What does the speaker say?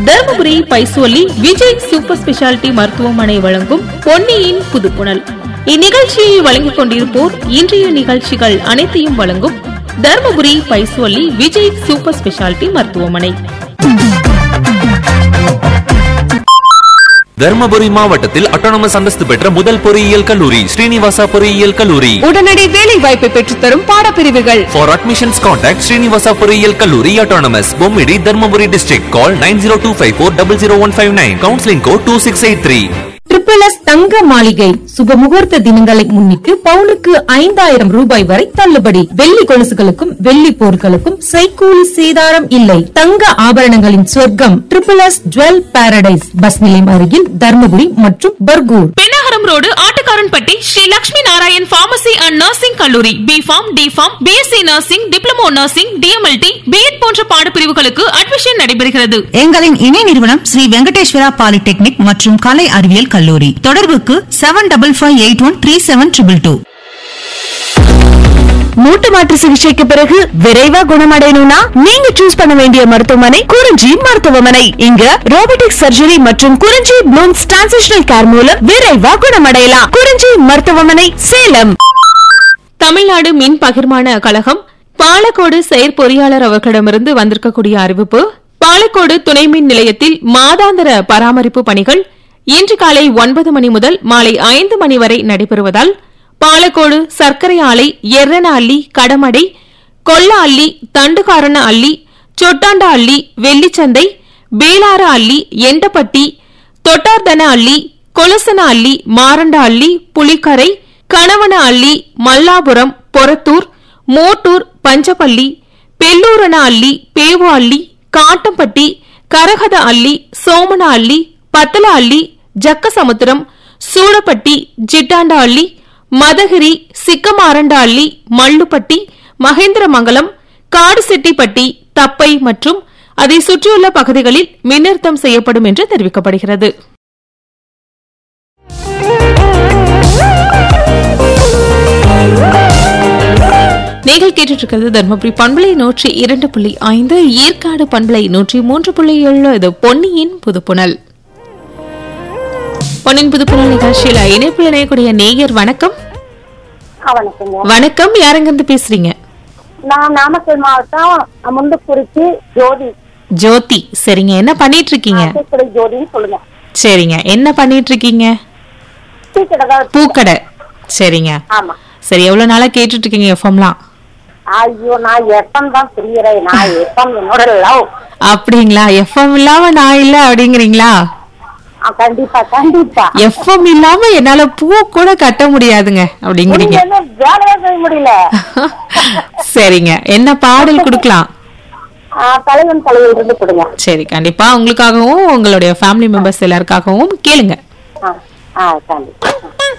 Dharmapuri Paisoli Vijay super speciality மருத்துவமனை வழங்கும் பொன்னியின் புதுப்புணல் இந்நிகழ்ச்சியை வழங்கிக் கொண்டிருப்போர் இன்றைய நிகழ்ச்சிகள் அனைத்தையும் வழங்கும் தருமபுரி பைசோலி விஜய் சூப்பர் ஸ்பெஷாலிட்டி மருத்துவமனை தர்மபுரி மாவட்டத்தில் அட்டானமஸ் அந்தஸ்து பெற்ற முதல் பொறியியல் கல்லூரி ஸ்ரீனிவாசா பொறியியல் கல்லூரி உடனடி வேலை வாய்ப்பை பெற்றுத்தரும் பாடப்பிரிவுகள் ஃபார் அட்மிஷன்ஸ் கான்டாக்ட் ஸ்ரீனிவாசா பொறியியல் கல்லூரி autonomous Bommidi Dharmapuri district call nine zero two five four double zero one five nine counselling code two six eight three triple S தங்க மாளிகை சுப முகூர்த்த தினங்களை முன்னிட்டு பவுனுக்கு ஐந்தாயிரம் ரூபாய் வரை தள்ளுபடி வெள்ளி கொலுசுகளுக்கும் வெள்ளி பொருட்களுக்கும் செய்கூலி சேதாரம் இல்லை தங்க ஆபரணங்களின் சொர்க்கம் triple S jewel paradise bus நிலையம் அருகில் தர்மபுரி மற்றும் Bargur Pennagaram road Attukaranpatti Sri Lakshmi Narayan pharmacy and nursing கல்லூரி B pharm D pharm BSc nursing diploma nursing DMLT BEd போன்ற பாடப்பிரிவுகளுக்கு அட்மிஷன் நடைபெறுகிறது எங்களின் இணை நிறுவனம் ஸ்ரீ வெங்கடேஸ்வரா பாலிடெக்னிக் மற்றும் கலை அறிவியல் கல்லூரி தொடர்புக்கு seven double five eight one three seven triple two மூட்டு மாற்று சிகிச்சைக்கு பிறகு விரைவா குணமடையணும்னா நீங்க சூஸ் பண்ண வேண்டிய மருத்துவமனை குறிஞ்சி மருத்துவமனை இங்க ரோபோட்டிக் சர்ஜரி மற்றும் குறிஞ்சி ப்ளூம்ஸ் டிரான்சிஷனல் கேர் மூலம் விரைவா குணமடையலாம் குறிஞ்சி மருத்துவமனை சேலம் தமிழ்நாடு மின் பகிர்மான கழகம் பாலக்கோடு செயற்பொறியாளர் அவர்களிடமிருந்து வந்திருக்கக்கூடிய அறிவிப்பு பாலக்கோடு துணை மின் நிலையத்தில் மாதாந்திர பராமரிப்பு பணிகள் இன்று காலை ஒன்பது மணி முதல் மாலை ஐந்து மணி வரை நடைபெறுவதால் பாலக்கோடு சர்க்கரை ஆலை எர்ரன அள்ளி கடமடை கொல்ல அள்ளி தண்டுகாரண அள்ளி சொட்டாண்ட அள்ளி வெள்ளிச்சந்தை பேலார அள்ளி எண்டப்பட்டி தொட்டார்தன அள்ளி கொலசன அள்ளி மாரண்ட அள்ளி புலிக்கரை கணவன அள்ளி மல்லாபுரம் பொரத்தூர் மோட்டூர் பஞ்சப்பள்ளி பெல்லூரண அள்ளி பேவு அள்ளி காட்டம்பட்டி கரகத அள்ளி சோமன அள்ளி பத்தல அள்ளி ஜக்கசமுத்திரம் சூடப்பட்டி ஜிட்டாண்ட அள்ளி மதகிரி சிக்கமாரண்ட அள்ளி மல்லுப்பட்டி மகேந்திரமங்கலம் காடுசெட்டிப்பட்டி தப்பை மற்றும் அதை சுற்றியுள்ள பகுதிகளில் மின்னிறுத்தம் செய்யப்படும் என்று தெரிவிக்கப்படுகிறது நீங்கள் கேட்டுட்டு இருக்கிறது தர்மபுரி பண்பலை நூற்றி இரண்டு புள்ளி ஐந்து ஏற்காடு பண்பலை நூற்றி மூன்று புள்ளி ஏழு இது பொன்னியின் புதுப்புணல் பொன்னியின் புதுப்புணல் நிகழ்ச்சியில இணைப்பில் இணையக்கூடிய நேயர் வணக்கம் ஆ, வணக்கங்க வணக்கம் யாருங்கிருந்து பேசுறீங்க நான் நாமக்கல் மாவட்டம் முண்டுக்குறிச்சி ஜோதி ஜோதி சரிங்க என்ன பண்ணிட்டு இருக்கீங்க பூக்கடை ஜோதின்னு சொல்லுங்க சரிங்க என்ன பண்ணிட்டு இருக்கீங்க டீ கடை தான் வச்சு- பூக்கடை சரிங்க ஆமா சரி எவ்வளவு நாளா கேட்டுட்டு இருக்கீங்க எஃப்எம்லாம் ஐயோ நான் எப்பம் தான் புரியறேன் நான் எப்பம் என்னோட லவ் அப்படிங்களா எஃப்எம் இல்லாம நான் இல்ல அப்படிங்கிறீங்களா கண்டிப்பா கண்டிப்பா எஃப்எம் இல்லாம என்னால பூ கூட கட்ட முடியாதுங்க அப்படிங்கிறீங்க நீங்க என்ன வேலையே செய்ய முடியல சரிங்க என்ன பாடல் கொடுக்கலாம் ஆ, தலைவன் தலையில் இருந்து கொடுங்க சரி கண்டிப்பா உங்களுக்காகவும் உங்களுடைய ஃபேமிலி மெம்பர்ஸ் எல்லாருக்காகவும் கேளுங்க ஆ, ஆ கண்டிப்பா